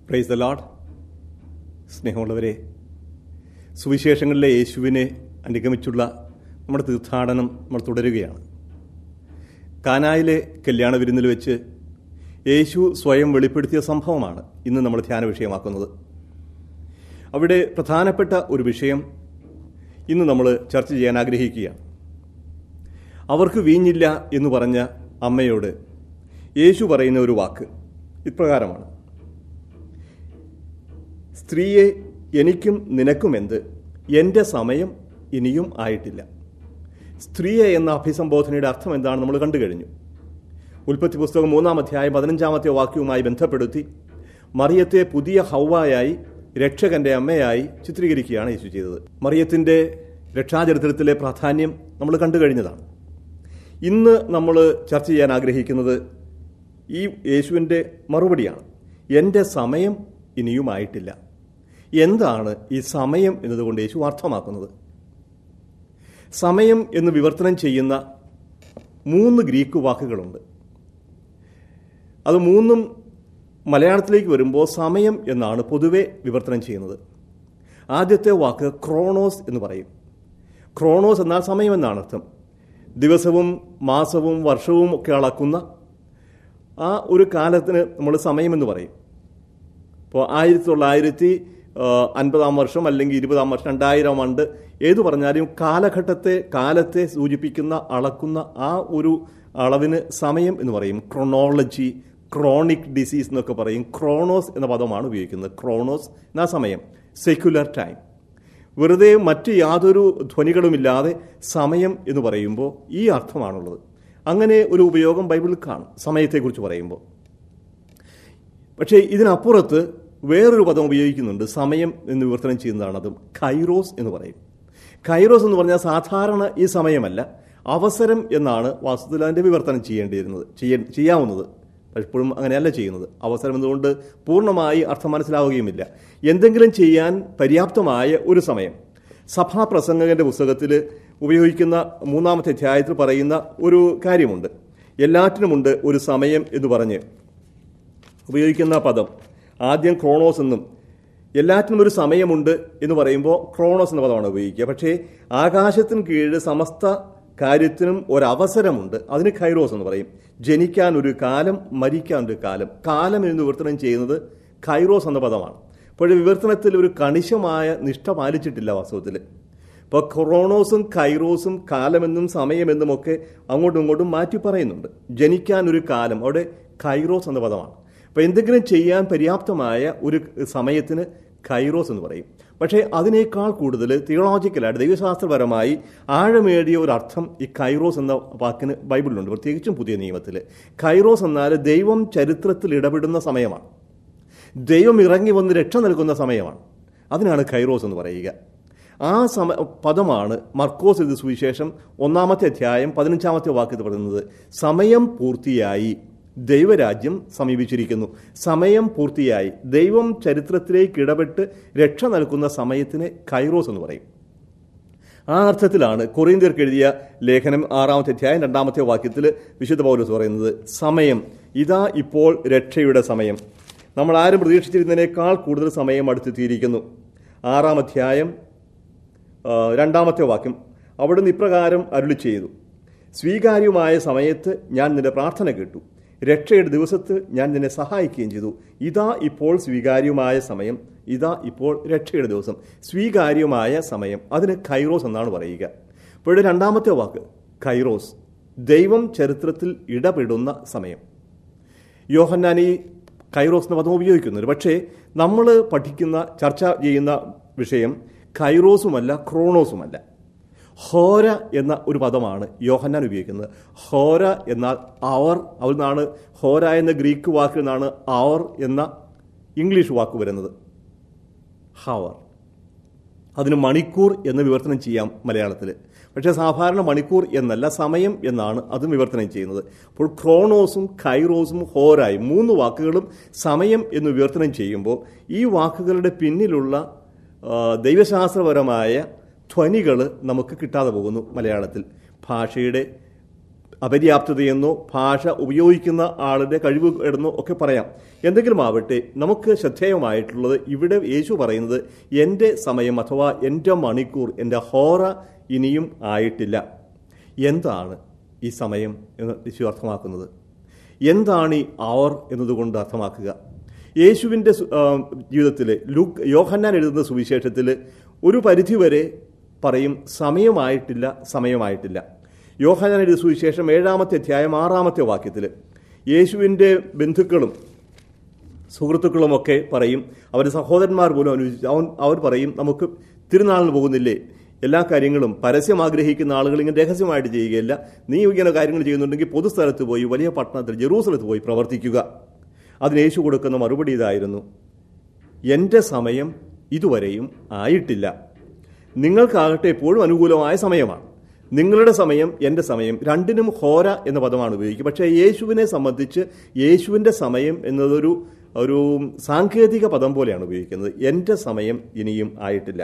praise the load സ്നേഹമുള്ളവരെ സുവിശേഷങ്ങളിലെ യേശുവിനെ അനുഗമിച്ചുള്ള നമ്മുടെ തീർത്ഥാടനം നമ്മൾ തുടരുകയാണ് കാനായിലെ കല്യാണ വിരുന്നിൽ വെച്ച് യേശു സ്വയം വെളിപ്പെടുത്തിയ സംഭവമാണ് ഇന്ന് നമ്മൾ ധ്യാന വിഷയമാക്കുന്നത് അവിടെ പ്രധാനപ്പെട്ട ഒരു വിഷയം ഇന്ന് നമ്മൾ ചർച്ച ചെയ്യാൻ ആഗ്രഹിക്കുകയാണ് അവർക്ക് വീഞ്ഞില്ല എന്ന് പറഞ്ഞ അമ്മയോട് യേശു പറയുന്ന ഒരു വാക്ക് ഇപ്രകാരമാണ് സ്ത്രീയെ എനിക്കും നിനക്കും എന്ത് എൻ്റെ സമയം ഇനിയും ആയിട്ടില്ല സ്ത്രീയെ എന്ന അഭിസംബോധനയുടെ അർത്ഥം എന്താണ് നമ്മൾ കണ്ടു കഴിഞ്ഞു ഉൽപ്പത്തി പുസ്തകം മൂന്നാം അധ്യായം പതിനഞ്ചാമത്തെ വാക്യവുമായി ബന്ധപ്പെടുത്തി മറിയത്തെ പുതിയ ഹൗവായായി രക്ഷകന്റെ അമ്മയായി ചിത്രീകരിക്കുകയാണ് യേശു ചെയ്തത് മറിയത്തിന്റെ രക്ഷാചരിത്രത്തിലെ പ്രാധാന്യം നമ്മൾ കണ്ടു കഴിഞ്ഞതാണ് ഇന്ന് നമ്മൾ ചർച്ച ചെയ്യാൻ ആഗ്രഹിക്കുന്നത് ഈ യേശുവിൻ്റെ മറുപടിയാണ് എൻ്റെ സമയം ഇനിയുമായിട്ടില്ല എന്താണ് ഈ സമയം എന്നതുകൊണ്ട് യേശു അർത്ഥമാക്കുന്നത് സമയം എന്ന് വിവർത്തനം ചെയ്യുന്ന മൂന്ന് ഗ്രീക്ക് വാക്കുകളുണ്ട് അത് മൂന്നും മലയാളത്തിലേക്ക് വരുമ്പോൾ സമയം എന്നാണ് പൊതുവെ വിവർത്തനം ചെയ്യുന്നത് ആദ്യത്തെ വാക്ക് ക്രോണോസ് എന്ന് പറയും ക്രോണോസ് എന്നാൽ സമയം എന്നാണ് അർത്ഥം ദിവസവും മാസവും വർഷവും ഒക്കെ അളക്കുന്ന ആ ഒരു കാലത്തിന് നമ്മൾ സമയമെന്ന് പറയും ഇപ്പോൾ ആയിരത്തി തൊള്ളായിരത്തി അൻപതാം വർഷം അല്ലെങ്കിൽ ഇരുപതാം വർഷം രണ്ടായിരം ആണ്ട് ഏതു പറഞ്ഞാലും കാലഘട്ടത്തെ കാലത്തെ സൂചിപ്പിക്കുന്ന അളക്കുന്ന ആ ഒരു അളവിന് സമയം എന്ന് പറയും ക്രോണോളജി ക്രോണിക് ഡിസീസ് എന്നൊക്കെ പറയും ക്രോണോസ് എന്ന പദമാണ് ഉപയോഗിക്കുന്നത് ക്രോണോസ് എന്ന സമയം സെക്യുലർ ടൈം വെറുതെ മറ്റ് യാതൊരു ധ്വനികളുമില്ലാതെ സമയം എന്ന് പറയുമ്പോൾ ഈ അർത്ഥമാണുള്ളത് അങ്ങനെ ഒരു ഉപയോഗം ബൈബിളിൽ കാണും സമയത്തെക്കുറിച്ച് പറയുമ്പോൾ പക്ഷേ ഇതിനപ്പുറത്ത് വേറൊരു പദം ഉപയോഗിക്കുന്നുണ്ട് സമയം എന്ന് വിവർത്തനം ചെയ്യുന്നതാണ് അതും കൈറോസ് എന്ന് പറയും കൈറോസ് എന്ന് പറഞ്ഞാൽ സാധാരണ ഈ സമയമല്ല അവസരം എന്നാണ് വാസ്തുവിൽ അതിൻ്റെ വിവർത്തനം ചെയ്യേണ്ടിയിരുന്നത് ചെയ്യ ചെയ്യാവുന്നത് പലപ്പോഴും അങ്ങനെയല്ല ചെയ്യുന്നത് അവസരം എന്തുകൊണ്ട് പൂർണ്ണമായി അർത്ഥം മനസ്സിലാവുകയുമില്ല എന്തെങ്കിലും ചെയ്യാൻ പര്യാപ്തമായ ഒരു സമയം സഭാപ്രസംഗകന്റെ പുസ്തകത്തിൽ ഉപയോഗിക്കുന്ന മൂന്നാമത്തെ അധ്യായത്തിൽ പറയുന്ന ഒരു കാര്യമുണ്ട് എല്ലാറ്റിനുമുണ്ട് ഒരു സമയം എന്ന് പറഞ്ഞ് ഉപയോഗിക്കുന്ന പദം ആദ്യം ക്രോണോസ് എന്നും എല്ലാറ്റിനും ഒരു സമയമുണ്ട് എന്ന് പറയുമ്പോൾ ക്രോണോസ് എന്ന പദമാണ് ഉപയോഗിക്കുക പക്ഷേ ആകാശത്തിന് കീഴിൽ സമസ്ത കാര്യത്തിനും ഒരവസരമുണ്ട് അതിന് ഖൈറോസ് എന്ന് പറയും ജനിക്കാൻ ഒരു കാലം മരിക്കാൻ ഒരു കാലം കാലം എന്ന് വിവർത്തനം ചെയ്യുന്നത് ഖൈറോസ് എന്ന പദമാണ് അപ്പോൾ വിവർത്തനത്തിൽ ഒരു കണിശമായ നിഷ്ഠ പാലിച്ചിട്ടില്ല വാസ്തവത്തിൽ ഇപ്പോൾ ക്രോണോസും കൈറോസും കാലമെന്നും സമയമെന്നും ഒക്കെ അങ്ങോട്ടും ഇങ്ങോട്ടും മാറ്റി പറയുന്നുണ്ട് ജനിക്കാൻ ഒരു കാലം അവിടെ കൈറോസ് എന്ന പദമാണ് അപ്പോൾ എന്തെങ്കിലും ചെയ്യാൻ പര്യാപ്തമായ ഒരു സമയത്തിന് കൈറോസ് എന്ന് പറയും പക്ഷേ അതിനേക്കാൾ കൂടുതൽ തിയോളജിക്കലായിട്ട് ദൈവശാസ്ത്രപരമായി ആഴമേറിയ ഒരു അർത്ഥം ഈ കൈറോസ് എന്ന വാക്കിന് ബൈബിളിലുണ്ട് പ്രത്യേകിച്ചും പുതിയ നിയമത്തിൽ കൈറോസ് എന്നാൽ ദൈവം ചരിത്രത്തിൽ ഇടപെടുന്ന സമയമാണ് ദൈവം ഇറങ്ങി വന്ന് രക്ഷ നൽകുന്ന സമയമാണ് അതിനാണ് കൈറോസ് എന്ന് പറയുക ആ സമ പദമാണ് മർക്കോസ് ഇത് സുവിശേഷം ഒന്നാമത്തെ അധ്യായം പതിനഞ്ചാമത്തെ വാക്ക് പറയുന്നത് സമയം പൂർത്തിയായി ദൈവരാജ്യം സമീപിച്ചിരിക്കുന്നു സമയം പൂർത്തിയായി ദൈവം ചരിത്രത്തിലേക്ക് ഇടപെട്ട് രക്ഷ നൽകുന്ന സമയത്തിന് കൈറോസ് എന്ന് പറയും ആ അർത്ഥത്തിലാണ് കൊറിയന്തിയർക്ക് എഴുതിയ ലേഖനം ആറാമത്തെ അധ്യായം രണ്ടാമത്തെ വാക്യത്തിൽ വിശുദ്ധ പൗലോസ് പറയുന്നത് സമയം ഇതാ ഇപ്പോൾ രക്ഷയുടെ സമയം നമ്മൾ ആരും പ്രതീക്ഷിച്ചിരുന്നതിനേക്കാൾ കൂടുതൽ സമയം അടുത്തെത്തിയിരിക്കുന്നു ആറാം അധ്യായം രണ്ടാമത്തെ വാക്യം അവിടുന്ന് ഇപ്രകാരം അരുളി ചെയ്തു സ്വീകാര്യമായ സമയത്ത് ഞാൻ നിന്റെ പ്രാർത്ഥന കേട്ടു രക്ഷയുടെ ദിവസത്ത് ഞാൻ നിന്നെ സഹായിക്കുകയും ചെയ്തു ഇതാ ഇപ്പോൾ സ്വീകാര്യമായ സമയം ഇതാ ഇപ്പോൾ രക്ഷയുടെ ദിവസം സ്വീകാര്യമായ സമയം അതിന് കൈറോസ് എന്നാണ് പറയുക ഇപ്പോൾ രണ്ടാമത്തെ വാക്ക് കൈറോസ് ദൈവം ചരിത്രത്തിൽ ഇടപെടുന്ന സമയം യോഹന്നാൻ ഈ കൈറോസ് എന്ന പദം ഉപയോഗിക്കുന്നുണ്ട് പക്ഷേ നമ്മൾ പഠിക്കുന്ന ചർച്ച ചെയ്യുന്ന വിഷയം കൈറോസുമല്ല ക്രോണോസുമല്ല ഹോര എന്ന ഒരു പദമാണ് യോഹന്നാൻ ഉപയോഗിക്കുന്നത് ഹോര എന്നാൽ അവർ അവിടെ നിന്നാണ് ഹോര എന്ന ഗ്രീക്ക് വാക്കിൽ നിന്നാണ് അവർ എന്ന ഇംഗ്ലീഷ് വാക്ക് വരുന്നത് ഹവർ അതിന് മണിക്കൂർ എന്ന് വിവർത്തനം ചെയ്യാം മലയാളത്തിൽ പക്ഷേ സാധാരണ മണിക്കൂർ എന്നല്ല സമയം എന്നാണ് അതും വിവർത്തനം ചെയ്യുന്നത് അപ്പോൾ ക്രോണോസും കൈറോസും ഹോരായും മൂന്ന് വാക്കുകളും സമയം എന്ന് വിവർത്തനം ചെയ്യുമ്പോൾ ഈ വാക്കുകളുടെ പിന്നിലുള്ള ദൈവശാസ്ത്രപരമായ ധ്വനികൾ നമുക്ക് കിട്ടാതെ പോകുന്നു മലയാളത്തിൽ ഭാഷയുടെ അപര്യാപ്തതയെന്നോ ഭാഷ ഉപയോഗിക്കുന്ന ആളുടെ കഴിവ് എന്നോ ഒക്കെ പറയാം എന്തെങ്കിലും ആവട്ടെ നമുക്ക് ശ്രദ്ധേയമായിട്ടുള്ളത് ഇവിടെ യേശു പറയുന്നത് എൻ്റെ സമയം അഥവാ എൻ്റെ മണിക്കൂർ എൻ്റെ ഹോറ ഇനിയും ആയിട്ടില്ല എന്താണ് ഈ സമയം എന്ന് യേശു അർത്ഥമാക്കുന്നത് എന്താണ് ഈ അവർ എന്നതുകൊണ്ട് അർത്ഥമാക്കുക യേശുവിൻ്റെ ജീവിതത്തിൽ ലുക്ക് യോഹന്നാൻ എഴുതുന്ന സുവിശേഷത്തിൽ ഒരു പരിധിവരെ പറയും സമയമായിട്ടില്ല സമയമായിട്ടില്ല യോഹന്നാൻ എഴുതിയ സുവിശേഷം ഏഴാമത്തെ അധ്യായം ആറാമത്തെ വാക്യത്തിൽ യേശുവിൻ്റെ ബന്ധുക്കളും സുഹൃത്തുക്കളുമൊക്കെ പറയും അവരുടെ സഹോദരന്മാർ പോലും അനുവദിച്ചു അവൻ അവർ പറയും നമുക്ക് തിരുനാളിന് പോകുന്നില്ലേ എല്ലാ കാര്യങ്ങളും പരസ്യം ആഗ്രഹിക്കുന്ന ആളുകൾ ഇങ്ങനെ രഹസ്യമായിട്ട് ചെയ്യുകയില്ല നീ ഇങ്ങനെ കാര്യങ്ങൾ ചെയ്യുന്നുണ്ടെങ്കിൽ പൊതുസ്ഥലത്ത് പോയി വലിയ പട്ടണത്തിൽ ജെറൂസലത്ത് പോയി പ്രവർത്തിക്കുക അതിന് യേശു കൊടുക്കുന്ന മറുപടി ഇതായിരുന്നു എൻ്റെ സമയം ഇതുവരെയും ആയിട്ടില്ല നിങ്ങൾക്കാകട്ടെ എപ്പോഴും അനുകൂലമായ സമയമാണ് നിങ്ങളുടെ സമയം എൻ്റെ സമയം രണ്ടിനും ഹോര എന്ന പദമാണ് ഉപയോഗിക്കുക പക്ഷേ യേശുവിനെ സംബന്ധിച്ച് യേശുവിൻ്റെ സമയം എന്നതൊരു ഒരു സാങ്കേതിക പദം പോലെയാണ് ഉപയോഗിക്കുന്നത് എൻ്റെ സമയം ഇനിയും ആയിട്ടില്ല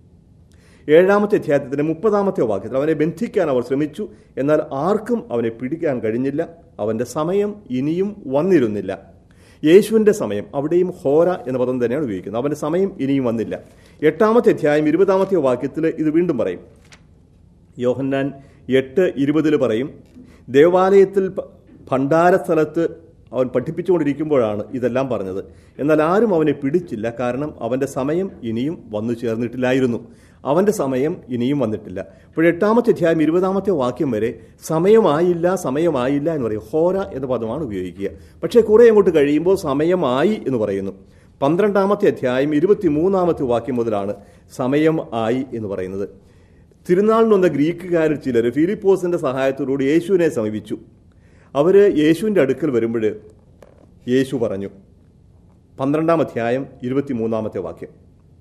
ഏഴാമത്തെ അധ്യായത്തിൻ്റെ മുപ്പതാമത്തെ വാക്യത്തിൽ അവനെ ബന്ധിക്കാൻ അവർ ശ്രമിച്ചു എന്നാൽ ആർക്കും അവനെ പിടിക്കാൻ കഴിഞ്ഞില്ല അവൻ്റെ സമയം ഇനിയും വന്നിരുന്നില്ല യേശുവിൻ്റെ സമയം അവിടെയും ഹോര എന്ന പദം തന്നെയാണ് ഉപയോഗിക്കുന്നത് അവൻ്റെ സമയം ഇനിയും വന്നില്ല എട്ടാമത്തെ അധ്യായം ഇരുപതാമത്തെ വാക്യത്തിൽ ഇത് വീണ്ടും പറയും യോഹന്നാൻ എട്ട് ഇരുപതിൽ പറയും ദേവാലയത്തിൽ ഭണ്ഡാര സ്ഥലത്ത് അവൻ പഠിപ്പിച്ചുകൊണ്ടിരിക്കുമ്പോഴാണ് ഇതെല്ലാം പറഞ്ഞത് എന്നാൽ ആരും അവനെ പിടിച്ചില്ല കാരണം അവൻ്റെ സമയം ഇനിയും വന്നു ചേർന്നിട്ടില്ലായിരുന്നു അവൻ്റെ സമയം ഇനിയും വന്നിട്ടില്ല അപ്പോൾ എട്ടാമത്തെ അധ്യായം ഇരുപതാമത്തെ വാക്യം വരെ സമയമായില്ല സമയമായില്ല എന്ന് പറയും ഹോര എന്ന പദമാണ് ഉപയോഗിക്കുക പക്ഷേ കുറെ അങ്ങോട്ട് കഴിയുമ്പോൾ സമയമായി എന്ന് പറയുന്നു പന്ത്രണ്ടാമത്തെ അധ്യായം ഇരുപത്തിമൂന്നാമത്തെ വാക്യം മുതലാണ് സമയം ആയി എന്ന് പറയുന്നത് തിരുനാളിനൊന്ന ഗ്രീക്കുകാരിൽ ചിലർ ഫിലിപ്പോസിന്റെ സഹായത്തോടുകൂടി യേശുവിനെ സമീപിച്ചു അവർ യേശുവിൻ്റെ അടുക്കൽ വരുമ്പോൾ യേശു പറഞ്ഞു പന്ത്രണ്ടാം അധ്യായം ഇരുപത്തിമൂന്നാമത്തെ വാക്യം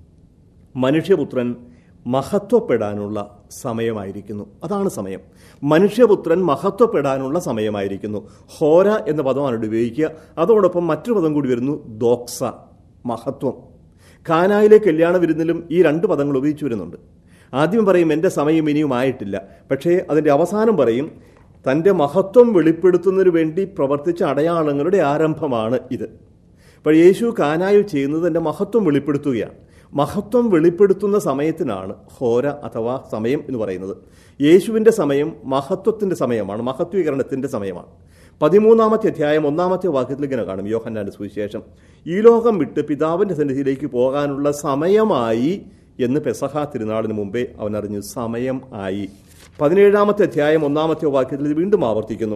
മനുഷ്യപുത്രൻ മഹത്വപ്പെടാനുള്ള സമയമായിരിക്കുന്നു അതാണ് സമയം മനുഷ്യപുത്രൻ മഹത്വപ്പെടാനുള്ള സമയമായിരിക്കുന്നു ഹോര എന്ന പദമാണ് ഇവിടെ ഉപയോഗിക്കുക അതോടൊപ്പം മറ്റൊരു പദം കൂടി വരുന്നു ദോക്സ മഹത്വം കാനായിലെ കല്യാണ വിരുന്നിലും ഈ രണ്ട് പദങ്ങൾ ഉപയോഗിച്ചു വരുന്നുണ്ട് ആദ്യം പറയും എൻ്റെ സമയം ഇനിയും ആയിട്ടില്ല പക്ഷേ അതിൻ്റെ അവസാനം പറയും തൻ്റെ മഹത്വം വെളിപ്പെടുത്തുന്നതിന് വേണ്ടി പ്രവർത്തിച്ച അടയാളങ്ങളുടെ ആരംഭമാണ് ഇത് അപ്പോൾ യേശു കാനായിൽ ചെയ്യുന്നത് തൻ്റെ മഹത്വം വെളിപ്പെടുത്തുകയാണ് മഹത്വം വെളിപ്പെടുത്തുന്ന സമയത്തിനാണ് ഹോര അഥവാ സമയം എന്ന് പറയുന്നത് യേശുവിൻ്റെ സമയം മഹത്വത്തിൻ്റെ സമയമാണ് മഹത്വീകരണത്തിൻ്റെ സമയമാണ് പതിമൂന്നാമത്തെ അധ്യായം ഒന്നാമത്തെ വാക്യത്തിൽ ഇങ്ങനെ കാണും യോഹന്നാന്റെ സുവിശേഷം ഈ ലോകം വിട്ട് പിതാവിൻ്റെ സന്നിധിയിലേക്ക് പോകാനുള്ള സമയമായി എന്ന് പെസഹ തിരുനാളിന് മുമ്പേ അവൻ അറിഞ്ഞു സമയം ആയി പതിനേഴാമത്തെ അധ്യായം ഒന്നാമത്തെ വാക്യത്തിൽ ഇത് വീണ്ടും ആവർത്തിക്കുന്നു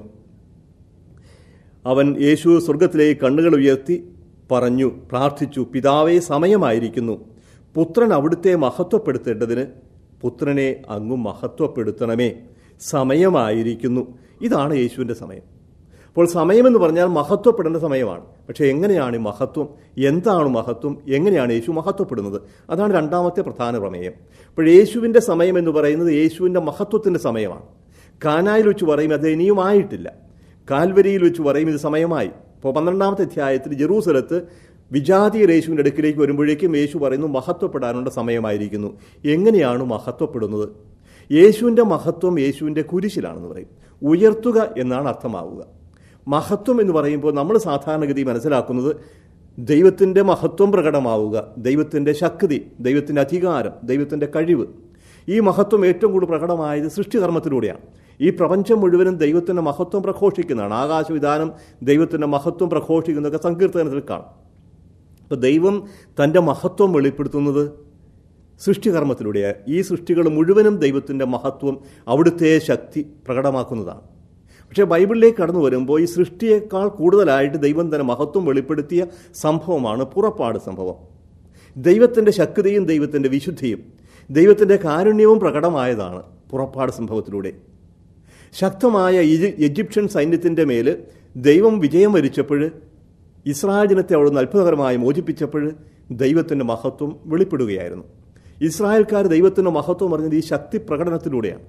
അവൻ യേശു സ്വർഗത്തിലേക്ക് കണ്ണുകൾ ഉയർത്തി പറഞ്ഞു പ്രാർത്ഥിച്ചു പിതാവേ സമയമായിരിക്കുന്നു പുത്രൻ അവിടുത്തെ മഹത്വപ്പെടുത്തേണ്ടതിന് പുത്രനെ അങ്ങും മഹത്വപ്പെടുത്തണമേ സമയമായിരിക്കുന്നു ഇതാണ് യേശുവിൻ്റെ സമയം അപ്പോൾ സമയമെന്ന് പറഞ്ഞാൽ മഹത്വപ്പെടേണ്ട സമയമാണ് പക്ഷേ എങ്ങനെയാണ് ഈ മഹത്വം എന്താണ് മഹത്വം എങ്ങനെയാണ് യേശു മഹത്വപ്പെടുന്നത് അതാണ് രണ്ടാമത്തെ പ്രധാന പ്രമേയം അപ്പോൾ യേശുവിൻ്റെ സമയം എന്ന് പറയുന്നത് യേശുവിൻ്റെ മഹത്വത്തിൻ്റെ സമയമാണ് കാനായിൽ വെച്ച് പറയും അത് ഇനിയും ആയിട്ടില്ല കാൽവരിയിൽ വെച്ച് പറയും ഇത് സമയമായി ഇപ്പോൾ പന്ത്രണ്ടാമത്തെ അധ്യായത്തിൽ ജെറൂസലത്ത് വിജാതീയ യേശുവിൻ്റെ അടുക്കിലേക്ക് വരുമ്പോഴേക്കും യേശു പറയുന്നു മഹത്വപ്പെടാനുള്ള സമയമായിരിക്കുന്നു എങ്ങനെയാണ് മഹത്വപ്പെടുന്നത് യേശുവിൻ്റെ മഹത്വം യേശുവിൻ്റെ കുരിശിലാണെന്ന് പറയും ഉയർത്തുക എന്നാണ് അർത്ഥമാവുക മഹത്വം എന്ന് പറയുമ്പോൾ നമ്മൾ സാധാരണഗതി മനസ്സിലാക്കുന്നത് ദൈവത്തിൻ്റെ മഹത്വം പ്രകടമാവുക ദൈവത്തിൻ്റെ ശക്തി ദൈവത്തിൻ്റെ അധികാരം ദൈവത്തിൻ്റെ കഴിവ് ഈ മഹത്വം ഏറ്റവും കൂടുതൽ പ്രകടമായത് സൃഷ്ടികർമ്മത്തിലൂടെയാണ് ഈ പ്രപഞ്ചം മുഴുവനും ദൈവത്തിൻ്റെ മഹത്വം പ്രഘോഷിക്കുന്നതാണ് ആകാശവിധാനം ദൈവത്തിൻ്റെ മഹത്വം പ്രഘോഷിക്കുന്നതൊക്കെ സങ്കീർത്തനത്തിൽ കാണും അപ്പോൾ ദൈവം തൻ്റെ മഹത്വം വെളിപ്പെടുത്തുന്നത് സൃഷ്ടികർമ്മത്തിലൂടെയാണ് ഈ സൃഷ്ടികൾ മുഴുവനും ദൈവത്തിൻ്റെ മഹത്വം അവിടുത്തെ ശക്തി പ്രകടമാക്കുന്നതാണ് പക്ഷേ ബൈബിളിലേക്ക് കടന്നു വരുമ്പോൾ ഈ സൃഷ്ടിയേക്കാൾ കൂടുതലായിട്ട് ദൈവം തന്നെ മഹത്വം വെളിപ്പെടുത്തിയ സംഭവമാണ് പുറപ്പാട് സംഭവം ദൈവത്തിൻ്റെ ശക്തിയും ദൈവത്തിൻ്റെ വിശുദ്ധിയും ദൈവത്തിൻ്റെ കാരുണ്യവും പ്രകടമായതാണ് പുറപ്പാട് സംഭവത്തിലൂടെ ശക്തമായ ഈജിപ്ഷ്യൻ സൈന്യത്തിൻ്റെ മേൽ ദൈവം വിജയം വരിച്ചപ്പോൾ ഇസ്രായേൽ ജനത്തെ അവിടുന്ന് അത്ഭുതകരമായി മോചിപ്പിച്ചപ്പോൾ ദൈവത്തിൻ്റെ മഹത്വം വെളിപ്പെടുകയായിരുന്നു ഇസ്രായേൽക്കാർ ദൈവത്തിൻ്റെ മഹത്വം പറഞ്ഞത് ഈ ശക്തി പ്രകടനത്തിലൂടെയാണ്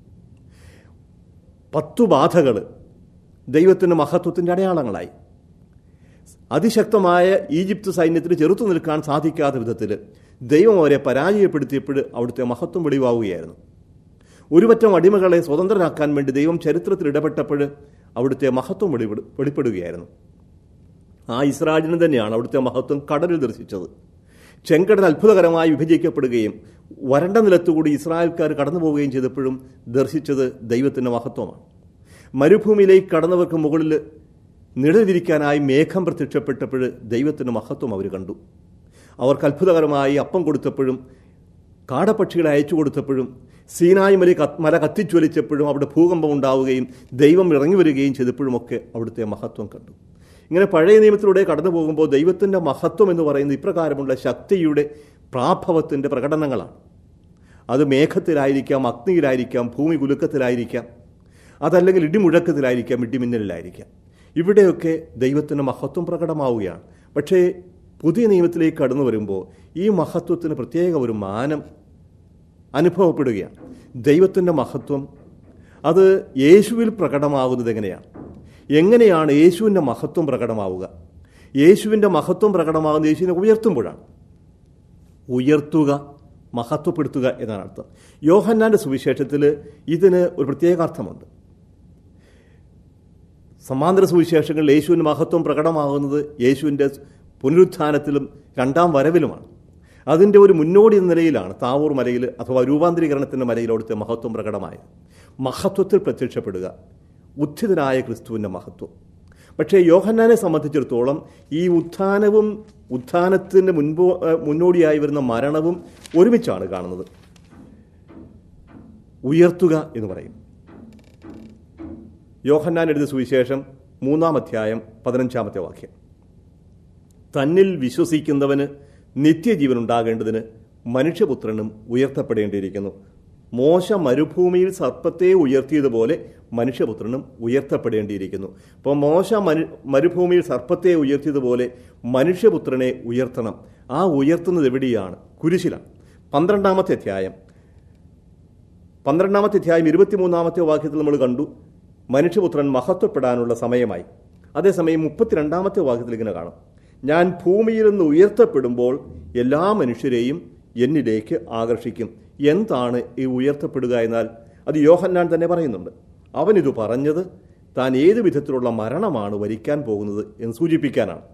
പത്തു ബാധകൾ ദൈവത്തിൻ്റെ മഹത്വത്തിൻ്റെ അടയാളങ്ങളായി അതിശക്തമായ ഈജിപ്ത് സൈന്യത്തിന് ചെറുത്തു നിൽക്കാൻ സാധിക്കാത്ത വിധത്തിൽ ദൈവം അവരെ പരാജയപ്പെടുത്തിയപ്പോൾ അവിടുത്തെ മഹത്വം വെളിവാവുകയായിരുന്നു ഒരുപറ്റം അടിമകളെ സ്വതന്ത്രരാക്കാൻ വേണ്ടി ദൈവം ചരിത്രത്തിൽ ഇടപെട്ടപ്പോൾ അവിടുത്തെ മഹത്വം വെളിപ്പെടു വെളിപ്പെടുകയായിരുന്നു ആ ഇസ്രായേലിന് തന്നെയാണ് അവിടുത്തെ മഹത്വം കടലിൽ ദർശിച്ചത് ചെങ്കടൽ അത്ഭുതകരമായി വിഭജിക്കപ്പെടുകയും വരണ്ട നിലത്തുകൂടി ഇസ്രായേൽക്കാർ കടന്നു പോവുകയും ചെയ്തപ്പോഴും ദർശിച്ചത് ദൈവത്തിൻ്റെ മഹത്വമാണ് മരുഭൂമിയിലേക്ക് കടന്നവർക്ക് മുകളിൽ നിഴലിരിക്കാനായി മേഘം പ്രത്യക്ഷപ്പെട്ടപ്പോൾ ദൈവത്തിൻ്റെ മഹത്വം അവർ കണ്ടു അവർക്ക് അത്ഭുതകരമായി അപ്പം കൊടുത്തപ്പോഴും കാടപ്പക്ഷികളെ അയച്ചു കൊടുത്തപ്പോഴും സീനായി മല മല കത്തിജ്വലിച്ചപ്പോഴും അവിടെ ഭൂകമ്പം ഉണ്ടാവുകയും ദൈവം ഇറങ്ങി വരികയും ചെയ്തപ്പോഴുമൊക്കെ അവിടുത്തെ മഹത്വം കണ്ടു ഇങ്ങനെ പഴയ നിയമത്തിലൂടെ കടന്നു പോകുമ്പോൾ ദൈവത്തിൻ്റെ മഹത്വം എന്ന് പറയുന്നത് ഇപ്രകാരമുള്ള ശക്തിയുടെ പ്രാഭവത്തിൻ്റെ പ്രകടനങ്ങളാണ് അത് മേഘത്തിലായിരിക്കാം അഗ്നിയിലായിരിക്കാം ഭൂമി കുലുക്കത്തിലായിരിക്കാം അതല്ലെങ്കിൽ ഇടിമുഴക്കത്തിലായിരിക്കാം ഇടിമിന്നലിലായിരിക്കാം ഇവിടെയൊക്കെ ദൈവത്തിൻ്റെ മഹത്വം പ്രകടമാവുകയാണ് പക്ഷേ പുതിയ നിയമത്തിലേക്ക് കടന്നു വരുമ്പോൾ ഈ മഹത്വത്തിന് പ്രത്യേക ഒരു മാനം അനുഭവപ്പെടുകയാണ് ദൈവത്തിൻ്റെ മഹത്വം അത് യേശുവിൽ പ്രകടമാകുന്നത് എങ്ങനെയാണ് എങ്ങനെയാണ് യേശുവിൻ്റെ മഹത്വം പ്രകടമാവുക യേശുവിൻ്റെ മഹത്വം പ്രകടമാകുന്ന യേശുവിനെ ഉയർത്തുമ്പോഴാണ് ഉയർത്തുക മഹത്വപ്പെടുത്തുക എന്നാണ് അർത്ഥം യോഹന്നാന്റെ സുവിശേഷത്തിൽ ഇതിന് ഒരു പ്രത്യേക അർത്ഥമുണ്ട് സമാന്തര സുവിശേഷങ്ങളിൽ യേശുവിൻ്റെ മഹത്വം പ്രകടമാകുന്നത് യേശുവിൻ്റെ പുനരുത്ഥാനത്തിലും രണ്ടാം വരവിലുമാണ് അതിൻ്റെ ഒരു മുന്നോടി എന്ന നിലയിലാണ് താവൂർ മലയിൽ അഥവാ രൂപാന്തരീകരണത്തിൻ്റെ മലയിൽ അവിടുത്തെ മഹത്വം പ്രകടമായത് മഹത്വത്തിൽ പ്രത്യക്ഷപ്പെടുക ഉത്ഥിതനായ ക്രിസ്തുവിൻ്റെ മഹത്വം പക്ഷേ യോഹന്നാനെ സംബന്ധിച്ചിടത്തോളം ഈ ഉത്ഥാനവും ഉത്ഥാനത്തിന് മുൻപോ മുന്നോടിയായി വരുന്ന മരണവും ഒരുമിച്ചാണ് കാണുന്നത് ഉയർത്തുക എന്ന് പറയും യോഹന്നാൻ എഴുതിയ സുവിശേഷം മൂന്നാം അധ്യായം പതിനഞ്ചാമത്തെ വാക്യം തന്നിൽ വിശ്വസിക്കുന്നവന് നിത്യജീവൻ ഉണ്ടാകേണ്ടതിന് മനുഷ്യപുത്രനും ഉയർത്തപ്പെടേണ്ടിയിരിക്കുന്നു മോശ മരുഭൂമിയിൽ സർപ്പത്തെ ഉയർത്തിയതുപോലെ മനുഷ്യപുത്രനും ഉയർത്തപ്പെടേണ്ടിയിരിക്കുന്നു അപ്പോൾ മോശ മനു മരുഭൂമിയിൽ സർപ്പത്തെ ഉയർത്തിയതുപോലെ മനുഷ്യപുത്രനെ ഉയർത്തണം ആ ഉയർത്തുന്നത് എവിടെയാണ് കുരിശിലാണ് പന്ത്രണ്ടാമത്തെ അധ്യായം പന്ത്രണ്ടാമത്തെ അധ്യായം ഇരുപത്തിമൂന്നാമത്തെ വാക്യത്തിൽ നമ്മൾ കണ്ടു മനുഷ്യപുത്രൻ മഹത്വപ്പെടാനുള്ള സമയമായി അതേസമയം മുപ്പത്തിരണ്ടാമത്തെ വാക്യത്തിൽ ഇങ്ങനെ കാണാം ഞാൻ ഭൂമിയിൽ നിന്ന് ഉയർത്തപ്പെടുമ്പോൾ എല്ലാ മനുഷ്യരെയും എന്നിലേക്ക് ആകർഷിക്കും എന്താണ് ഈ ഉയർത്തപ്പെടുക എന്നാൽ അത് യോഹന്നാൻ തന്നെ പറയുന്നുണ്ട് അവനിത് പറഞ്ഞത് താൻ ഏത് വിധത്തിലുള്ള മരണമാണ് വരിക്കാൻ പോകുന്നത് എന്ന് സൂചിപ്പിക്കാനാണ്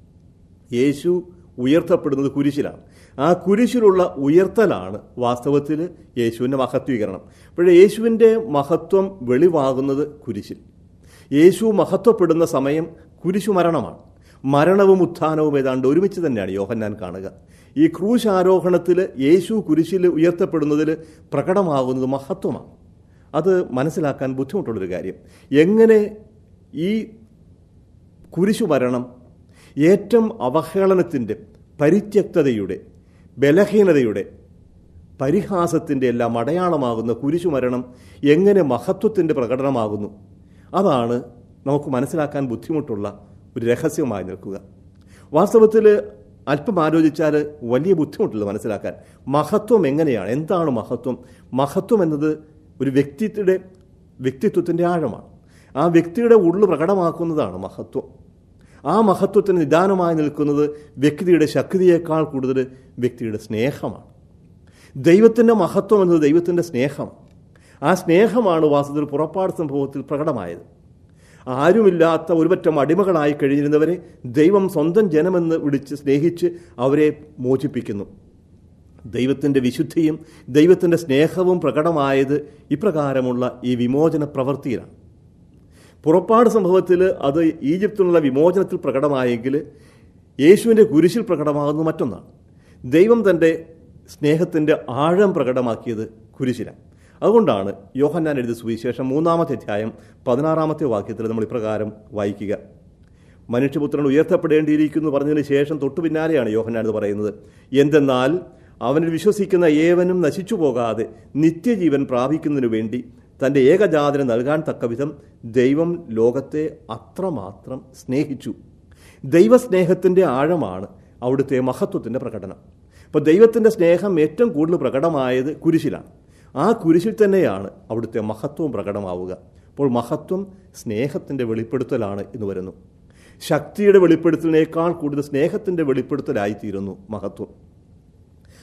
യേശു ഉയർത്തപ്പെടുന്നത് കുരിശിലാണ് ആ കുരിശിലുള്ള ഉയർത്തലാണ് വാസ്തവത്തിൽ യേശുവിൻ്റെ മഹത്വീകരണം പക്ഷേ യേശുവിൻ്റെ മഹത്വം വെളിവാകുന്നത് കുരിശിൽ യേശു മഹത്വപ്പെടുന്ന സമയം കുരിശു മരണമാണ് മരണവും ഉത്ഥാനവും ഏതാണ്ട് ഒരുമിച്ച് തന്നെയാണ് യോഹന്നാൻ കാണുക ഈ ക്രൂശ് ആരോഹണത്തിൽ യേശു കുരിശിൽ ഉയർത്തപ്പെടുന്നതിൽ പ്രകടമാകുന്നത് മഹത്വമാണ് അത് മനസ്സിലാക്കാൻ ബുദ്ധിമുട്ടുള്ളൊരു കാര്യം എങ്ങനെ ഈ കുരിശു മരണം ഏറ്റവും അവഹേളനത്തിൻ്റെ പരിത്യക്തതയുടെ ബലഹീനതയുടെ പരിഹാസത്തിൻ്റെ എല്ലാം അടയാളമാകുന്ന കുരിശുമരണം എങ്ങനെ മഹത്വത്തിൻ്റെ പ്രകടനമാകുന്നു അതാണ് നമുക്ക് മനസ്സിലാക്കാൻ ബുദ്ധിമുട്ടുള്ള ഒരു രഹസ്യമായി നിൽക്കുക വാസ്തവത്തിൽ അല്പം ആലോചിച്ചാൽ വലിയ ബുദ്ധിമുട്ടില്ല മനസ്സിലാക്കാൻ മഹത്വം എങ്ങനെയാണ് എന്താണ് മഹത്വം മഹത്വം എന്നത് ഒരു വ്യക്തിയുടെ വ്യക്തിത്വത്തിൻ്റെ ആഴമാണ് ആ വ്യക്തിയുടെ ഉള്ളു പ്രകടമാക്കുന്നതാണ് മഹത്വം ആ മഹത്വത്തിന് നിദാനമായി നിൽക്കുന്നത് വ്യക്തിയുടെ ശക്തിയേക്കാൾ കൂടുതൽ വ്യക്തിയുടെ സ്നേഹമാണ് ദൈവത്തിൻ്റെ മഹത്വം എന്നത് ദൈവത്തിൻ്റെ സ്നേഹം ആ സ്നേഹമാണ് വാസ്തവത്തിൽ പുറപ്പാട് സംഭവത്തിൽ പ്രകടമായത് ആരുമില്ലാത്ത ഒരുപറ്റം അടിമകളായി കഴിഞ്ഞിരുന്നവരെ ദൈവം സ്വന്തം ജനമെന്ന് വിളിച്ച് സ്നേഹിച്ച് അവരെ മോചിപ്പിക്കുന്നു ദൈവത്തിൻ്റെ വിശുദ്ധിയും ദൈവത്തിൻ്റെ സ്നേഹവും പ്രകടമായത് ഇപ്രകാരമുള്ള ഈ വിമോചന പ്രവൃത്തിയിലാണ് പുറപ്പാട് സംഭവത്തിൽ അത് ഈജിപ്തിനുള്ള വിമോചനത്തിൽ പ്രകടമായെങ്കിൽ യേശുവിൻ്റെ കുരിശിൽ പ്രകടമാകുന്നത് മറ്റൊന്നാണ് ദൈവം തൻ്റെ സ്നേഹത്തിൻ്റെ ആഴം പ്രകടമാക്കിയത് കുരിശിലാണ് അതുകൊണ്ടാണ് യോഹന്നാൻ എഴുതിയ സുവിശേഷം മൂന്നാമത്തെ അധ്യായം പതിനാറാമത്തെ വാക്യത്തിൽ നമ്മൾ ഇപ്രകാരം വായിക്കുക മനുഷ്യപുത്രൻ ഉയർത്തപ്പെടേണ്ടിയിരിക്കുന്നു പറഞ്ഞതിന് ശേഷം തൊട്ടു പിന്നാലെയാണ് യോഹന്നാൻ ഇത് പറയുന്നത് എന്തെന്നാൽ അവനിൽ വിശ്വസിക്കുന്ന ഏവനും നശിച്ചു പോകാതെ നിത്യജീവൻ പ്രാപിക്കുന്നതിനു വേണ്ടി തൻ്റെ ഏകജാതന് നൽകാൻ തക്കവിധം ദൈവം ലോകത്തെ അത്രമാത്രം സ്നേഹിച്ചു ദൈവസ്നേഹത്തിൻ്റെ ആഴമാണ് അവിടുത്തെ മഹത്വത്തിൻ്റെ പ്രകടനം അപ്പോൾ ദൈവത്തിൻ്റെ സ്നേഹം ഏറ്റവും കൂടുതൽ പ്രകടമായത് കുരിശിലാണ് ആ കുരിശിൽ തന്നെയാണ് അവിടുത്തെ മഹത്വം പ്രകടമാവുക അപ്പോൾ മഹത്വം സ്നേഹത്തിൻ്റെ വെളിപ്പെടുത്തലാണ് എന്ന് വരുന്നു ശക്തിയുടെ വെളിപ്പെടുത്തലിനേക്കാൾ കൂടുതൽ സ്നേഹത്തിൻ്റെ വെളിപ്പെടുത്തലായിത്തീരുന്നു മഹത്വം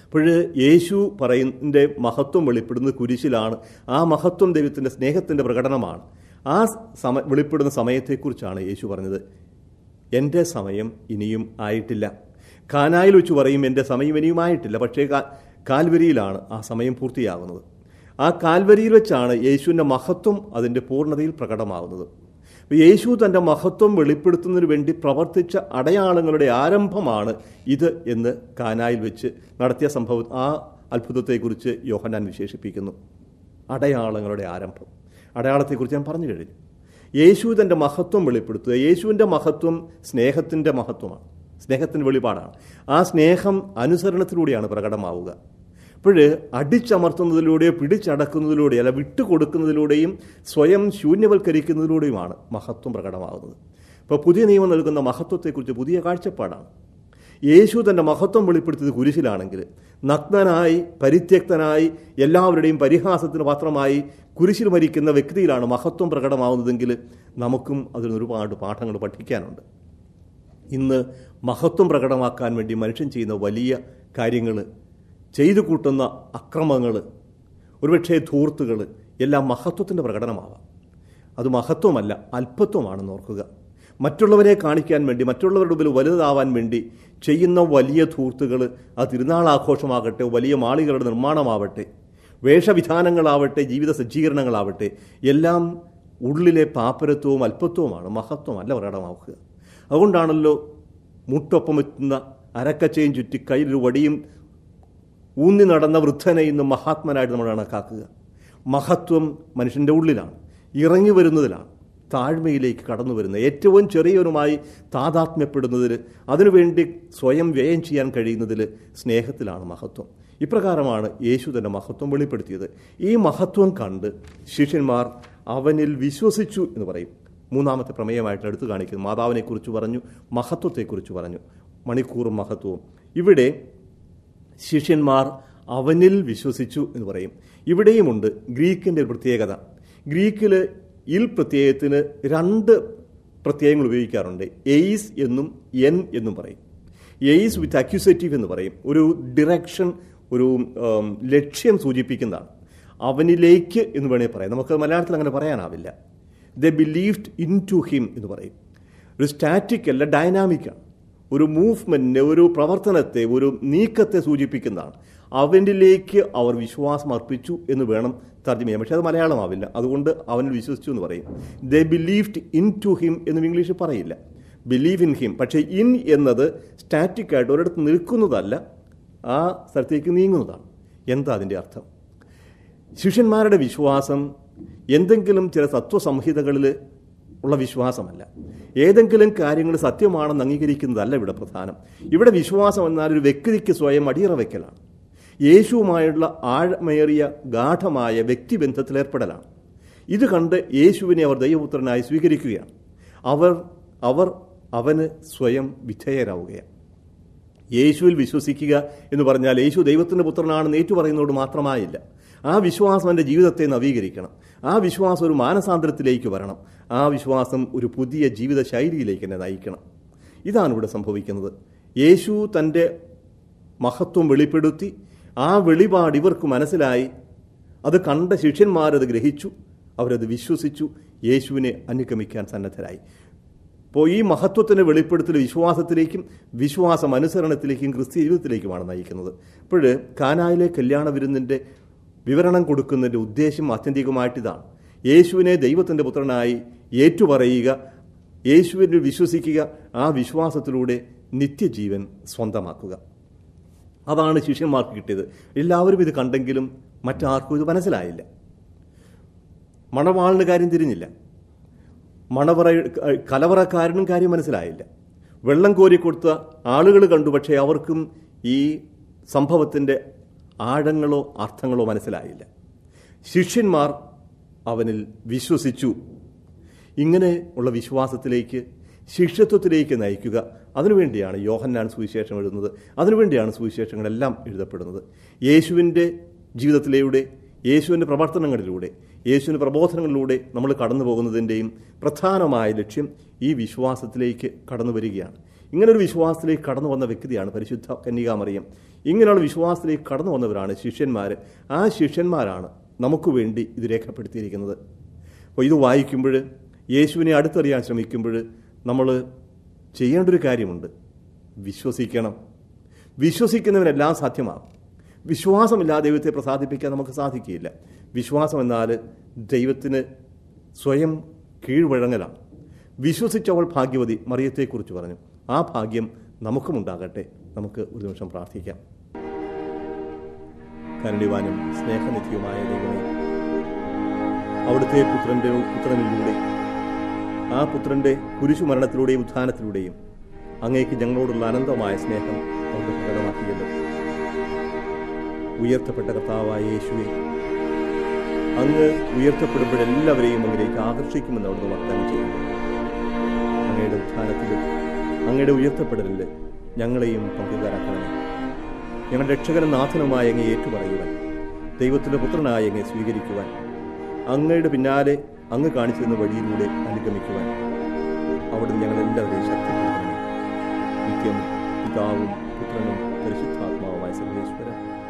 അപ്പോൾ യേശു പറയുന്നതിൻ്റെ മഹത്വം വെളിപ്പെടുന്നത് കുരിശിലാണ് ആ മഹത്വം ദൈവത്തിൻ്റെ സ്നേഹത്തിൻ്റെ പ്രകടനമാണ് ആ സമ വെളിപ്പെടുന്ന സമയത്തെക്കുറിച്ചാണ് യേശു പറഞ്ഞത് എൻ്റെ സമയം ഇനിയും ആയിട്ടില്ല കാനായിൽ വെച്ച് പറയും എൻ്റെ സമയം ഇനിയും ആയിട്ടില്ല പക്ഷേ കാ- കാൽവരിയിലാണ് ആ സമയം പൂർത്തിയാകുന്നത് ആ കാൽവരിയിൽ വെച്ചാണ് യേശുവിൻ്റെ മഹത്വം അതിൻ്റെ പൂർണ്ണതയിൽ പ്രകടമാകുന്നത് അപ്പോൾ യേശു തൻ്റെ മഹത്വം വെളിപ്പെടുത്തുന്നതിന് വേണ്ടി പ്രവർത്തിച്ച അടയാളങ്ങളുടെ ആരംഭമാണ് ഇത് എന്ന് കാനായിൽ വെച്ച് നടത്തിയ സംഭവം ആ അത്ഭുതത്തെക്കുറിച്ച് യോഹന്നാൻ വിശേഷിപ്പിക്കുന്നു അടയാളങ്ങളുടെ ആരംഭം അടയാളത്തെക്കുറിച്ച് ഞാൻ പറഞ്ഞു കഴിഞ്ഞു യേശു തൻ്റെ മഹത്വം വെളിപ്പെടുത്തുക യേശുവിൻ്റെ മഹത്വം സ്നേഹത്തിൻ്റെ മഹത്വമാണ് സ്നേഹത്തിൻ്റെ വെളിപാടാണ് ആ സ്നേഹം അനുസരണത്തിലൂടെയാണ് പ്രകടമാവുക അപ്പോൾ അടിച്ചമർത്തുന്നതിലൂടെയോ പിടിച്ചടക്കുന്നതിലൂടെയോ അല്ല വിട്ടുകൊടുക്കുന്നതിലൂടെയും സ്വയം ശൂന്യവൽക്കരിക്കുന്നതിലൂടെയുമാണ് മഹത്വം പ്രകടമാകുന്നത് ഇപ്പോൾ പുതിയ നിയമം നൽകുന്ന മഹത്വത്തെക്കുറിച്ച് പുതിയ കാഴ്ചപ്പാടാണ് യേശു തൻ്റെ മഹത്വം വെളിപ്പെടുത്തിയത് കുരിശിലാണെങ്കിൽ നഗ്നനായി പരിത്യക്തനായി എല്ലാവരുടെയും പരിഹാസത്തിന് പാത്രമായി കുരിശിൽ മരിക്കുന്ന വ്യക്തിയിലാണ് മഹത്വം പ്രകടമാവുന്നതെങ്കിൽ നമുക്കും അതിൽ നിന്ന് ഒരുപാട് പാഠങ്ങൾ പഠിക്കാനുണ്ട് ഇന്ന് മഹത്വം പ്രകടമാക്കാൻ വേണ്ടി മനുഷ്യൻ ചെയ്യുന്ന വലിയ കാര്യങ്ങൾ ചെയ്തു കൂട്ടുന്ന അക്രമങ്ങൾ ഒരുപക്ഷേ ധൂർത്തുകൾ എല്ലാം മഹത്വത്തിൻ്റെ പ്രകടനമാവാം അത് മഹത്വമല്ല അല്പത്വമാണെന്ന് ഓർക്കുക മറ്റുള്ളവരെ കാണിക്കാൻ വേണ്ടി മറ്റുള്ളവരുടെ മുമ്പിൽ വലുതാവാൻ വേണ്ടി ചെയ്യുന്ന വലിയ ധൂർത്തുകൾ ആ തിരുനാൾ ആഘോഷമാകട്ടെ വലിയ മാളികളുടെ നിർമ്മാണമാവട്ടെ വേഷവിധാനങ്ങളാവട്ടെ ജീവിത സജ്ജീകരണങ്ങളാവട്ടെ എല്ലാം ഉള്ളിലെ പാപ്പരത്വവും അല്പത്വവുമാണ് മഹത്വമല്ല പ്രകടമാക്കുക അതുകൊണ്ടാണല്ലോ മുട്ടൊപ്പം എത്തുന്ന അരക്കച്ചയും ചുറ്റി കയ്യിലൊരു വടിയും ഊന്നി നടന്ന വൃദ്ധനെ ഇന്ന് മഹാത്മനായിട്ട് നമ്മൾ കണക്കാക്കുക മഹത്വം മനുഷ്യൻ്റെ ഉള്ളിലാണ് ഇറങ്ങി വരുന്നതിലാണ് താഴ്മയിലേക്ക് കടന്നു വരുന്നത് ഏറ്റവും ചെറിയവനുമായി താതാത്മ്യപ്പെടുന്നതിൽ അതിനുവേണ്ടി സ്വയം വ്യയം ചെയ്യാൻ കഴിയുന്നതിൽ സ്നേഹത്തിലാണ് മഹത്വം ഇപ്രകാരമാണ് യേശു തൻ്റെ മഹത്വം വെളിപ്പെടുത്തിയത് ഈ മഹത്വം കണ്ട് ശിഷ്യന്മാർ അവനിൽ വിശ്വസിച്ചു എന്ന് പറയും മൂന്നാമത്തെ പ്രമേയമായിട്ട് എടുത്തു കാണിക്കുന്നു മാതാവിനെക്കുറിച്ച് പറഞ്ഞു മഹത്വത്തെക്കുറിച്ച് പറഞ്ഞു മണിക്കൂറും മഹത്വവും ഇവിടെ ശിഷ്യന്മാർ അവനിൽ വിശ്വസിച്ചു എന്ന് പറയും ഇവിടെയുമുണ്ട് ഗ്രീക്കിൻ്റെ ഒരു പ്രത്യേകത ഗ്രീക്കിൽ ഇൽ പ്രത്യയത്തിന് രണ്ട് പ്രത്യയങ്ങൾ ഉപയോഗിക്കാറുണ്ട് എയ്സ് എന്നും എൻ എന്നും പറയും എയ്സ് വിത്ത് അക്യൂസേറ്റീവ് എന്ന് പറയും ഒരു ഡിറക്ഷൻ ഒരു ഉം, ലക്ഷ്യം സൂചിപ്പിക്കുന്നതാണ് അവനിലേക്ക് എന്ന് വേണേൽ പറയാം നമുക്ക് മലയാളത്തിൽ അങ്ങനെ പറയാനാവില്ല the believed in to him എന്ന് പറയും ഒരു സ്റ്റാറ്റിക് അല്ല ഡൈനാമിക്കാണ് ഒരു മൂവ്മെന്റിനെ ഒരു പ്രവർത്തനത്തെ ഒരു നീക്കത്തെ സൂചിപ്പിക്കുന്നതാണ് അവനിലേക്ക് അവർ വിശ്വാസം അർപ്പിച്ചു എന്ന് വേണം തർജ്ജമ ചെയ്യാൻ പക്ഷേ അത് മലയാളമാവില്ല അതുകൊണ്ട് അവനിൽ വിശ്വസിച്ചു എന്ന് പറയും the believed in to him എന്നും ഇംഗ്ലീഷിൽ പറയില്ല ബിലീവ് ഇൻ ഹിം പക്ഷേ ഇൻ എന്നത് സ്റ്റാറ്റിക് ആയിട്ട് ഒരിടത്ത് നിൽക്കുന്നതല്ല ആ സ്ഥലത്തേക്ക് നീങ്ങുന്നതാണ് എന്താ അതിൻ്റെ അർത്ഥം ശിഷ്യന്മാരുടെ വിശ്വാസം എന്തെങ്കിലും ചില തത്വസംഹിതകളിൽ ഉള്ള വിശ്വാസമല്ല ഏതെങ്കിലും കാര്യങ്ങൾ സത്യമാണെന്ന് അംഗീകരിക്കുന്നതല്ല ഇവിടെ പ്രധാനം ഇവിടെ വിശ്വാസം എന്നാൽ ഒരു വ്യക്തിക്ക് സ്വയം അടിയറ വയ്ക്കലാണ് യേശുവുമായുള്ള ആഴമേറിയ ഗാഠമായ വ്യക്തിബന്ധത്തിലേർപ്പെടലാണ് ഇത് കണ്ട് യേശുവിനെ അവർ ദൈവപുത്രനായി സ്വീകരിക്കുകയാണ് അവർ അവർ അവന് സ്വയം വിധേയരാവുകയാണ് യേശുവിൽ വിശ്വസിക്കുക എന്ന് പറഞ്ഞാൽ യേശു ദൈവത്തിൻ്റെ പുത്രനാണെന്ന് ഏറ്റുപറയുന്നതോട് മാത്രമായില്ല ആ വിശ്വാസം എൻ്റെ ജീവിതത്തെ നവീകരിക്കണം ആ വിശ്വാസം ഒരു മാനസാന്തരത്തിലേക്ക് വരണം ആ വിശ്വാസം ഒരു പുതിയ ജീവിത ശൈലിയിലേക്ക് എന്നെ നയിക്കണം ഇതാണ് ഇവിടെ സംഭവിക്കുന്നത് യേശു തൻ്റെ മഹത്വം വെളിപ്പെടുത്തി ആ വെളിപാട് ഇവർക്ക് മനസ്സിലായി അത് കണ്ട ശിഷ്യന്മാരത് ഗ്രഹിച്ചു അവരത് വിശ്വസിച്ചു യേശുവിനെ അനുഗമിക്കാൻ സന്നദ്ധരായി അപ്പോൾ ഈ മഹത്വത്തിൻ്റെ വെളിപ്പെടുത്തൽ വിശ്വാസത്തിലേക്കും വിശ്വാസം അനുസരണത്തിലേക്കും ക്രിസ്ത്യ ജീവിതത്തിലേക്കുമാണ് നയിക്കുന്നത് അപ്പോൾ കാനായിലെ കല്യാണ വിരുന്നിൻ്റെ വിവരണം കൊടുക്കുന്നതിൻ്റെ ഉദ്ദേശം ആത്യന്തികമായിട്ടിതാണ് യേശുവിനെ ദൈവത്തിൻ്റെ പുത്രനായി ഏറ്റുപറയുക യേശുവിനെ വിശ്വസിക്കുക ആ വിശ്വാസത്തിലൂടെ നിത്യജീവൻ സ്വന്തമാക്കുക അതാണ് ശിഷ്യന്മാർക്ക് കിട്ടിയത് എല്ലാവരും ഇത് കണ്ടെങ്കിലും മറ്റാർക്കും ഇത് മനസ്സിലായില്ല മണവാളിന് കാര്യം തിരിഞ്ഞില്ല മണവറ കലവറക്കാരനും കാര്യം മനസ്സിലായില്ല വെള്ളം കോരിക്കൊടുത്ത ആളുകൾ കണ്ടു പക്ഷേ അവർക്കും ഈ സംഭവത്തിൻ്റെ ആഴങ്ങളോ അർത്ഥങ്ങളോ മനസ്സിലായില്ല ശിഷ്യന്മാർ അവനിൽ വിശ്വസിച്ചു ഇങ്ങനെ ഉള്ള വിശ്വാസത്തിലേക്ക് ശിഷ്യത്വത്തിലേക്ക് നയിക്കുക അതിനുവേണ്ടിയാണ് യോഹന്നാൻ സുവിശേഷം എഴുതുന്നത് അതിനുവേണ്ടിയാണ് സുവിശേഷങ്ങളെല്ലാം എഴുതപ്പെടുന്നത് യേശുവിൻ്റെ ജീവിതത്തിലൂടെ യേശുവിൻ്റെ പ്രവർത്തനങ്ങളിലൂടെ യേശുവിൻ്റെ പ്രബോധനങ്ങളിലൂടെ നമ്മൾ കടന്നു പോകുന്നതിൻ്റെയും പ്രധാനമായ ലക്ഷ്യം ഈ വിശ്വാസത്തിലേക്ക് കടന്നു വരികയാണ് ഇങ്ങനൊരു വിശ്വാസത്തിലേക്ക് കടന്നു വന്ന വ്യക്തിയാണ് പരിശുദ്ധ കന്യകാമറിയം ഇങ്ങനെയുള്ള വിശ്വാസത്തിലേക്ക് കടന്നു വന്നവരാണ് ശിഷ്യന്മാർ ആ ശിഷ്യന്മാരാണ് നമുക്ക് വേണ്ടി ഇത് രേഖപ്പെടുത്തിയിരിക്കുന്നത് അപ്പോൾ ഇത് വായിക്കുമ്പോൾ യേശുവിനെ അടുത്തറിയാൻ ശ്രമിക്കുമ്പോൾ നമ്മൾ ചെയ്യേണ്ട ഒരു കാര്യമുണ്ട് വിശ്വസിക്കണം വിശ്വസിക്കുന്നവരെല്ലാം സാധ്യമാകും വിശ്വാസമില്ലാതെ ദൈവത്തെ പ്രസാദിപ്പിക്കാൻ നമുക്ക് സാധിക്കുകയില്ല വിശ്വാസം എന്നാൽ ദൈവത്തിന് സ്വയം കീഴ്വഴങ്ങലാണ് വിശ്വസിച്ചവൾ ഭാഗ്യവതി മറിയത്തെക്കുറിച്ച് പറഞ്ഞു ആ ഭാഗ്യം നമുക്കുമുണ്ടാകട്ടെ നമുക്ക് ഒരു നിമിഷം പ്രാർത്ഥിക്കാം കരുണിവാനും സ്നേഹനിധിയുമായ ദൈവമേ അവിടുത്തെ പുത്രന്റെ പുത്രനിലൂടെ ആ പുത്രന്റെ കുരിശുമരണത്തിലൂടെയും ഉത്ഥാനത്തിലൂടെയും അങ്ങേക്ക് ഞങ്ങളോടുള്ള അനന്തമായ സ്നേഹം അവിടെ പ്രകടമാക്കിയല്ലോ ഉയർത്തപ്പെട്ട കർത്താവായ യേശുവെ അങ്ങ് ഉയർത്തപ്പെടുമ്പോഴെല്ലാവരെയും അങ്ങിലേക്ക് ആകർഷിക്കുമെന്ന് അവിടുന്ന് വാഗ്ദാനം ചെയ്യുന്നു അങ്ങയുടെ ഉത്ഥാനത്തിലും അങ്ങയുടെ ഉയർത്തപ്പെടലിൽ ഞങ്ങളെയും പങ്കുകാരാക്കണമേ ഞങ്ങളുടെ രക്ഷകനും നാഥനുമായ അങ്ങേ ഏറ്റുപറയുവാൻ ദൈവത്തിൻ്റെ പുത്രനായ അങ്ങേ സ്വീകരിക്കുവാൻ അങ്ങയുടെ പിന്നാലെ അങ്ങ് കാണിച്ചിരുന്ന വഴിയിലൂടെ അനുഗമിക്കുവാൻ അവിടുന്ന് ഞങ്ങളെല്ലാവരെയും ശക്തിപ്പെടുത്തണമേ നിത്യം പിതാവും പുത്രനും പരിശുദ്ധാത്മാവുമായ സർവേശ്വര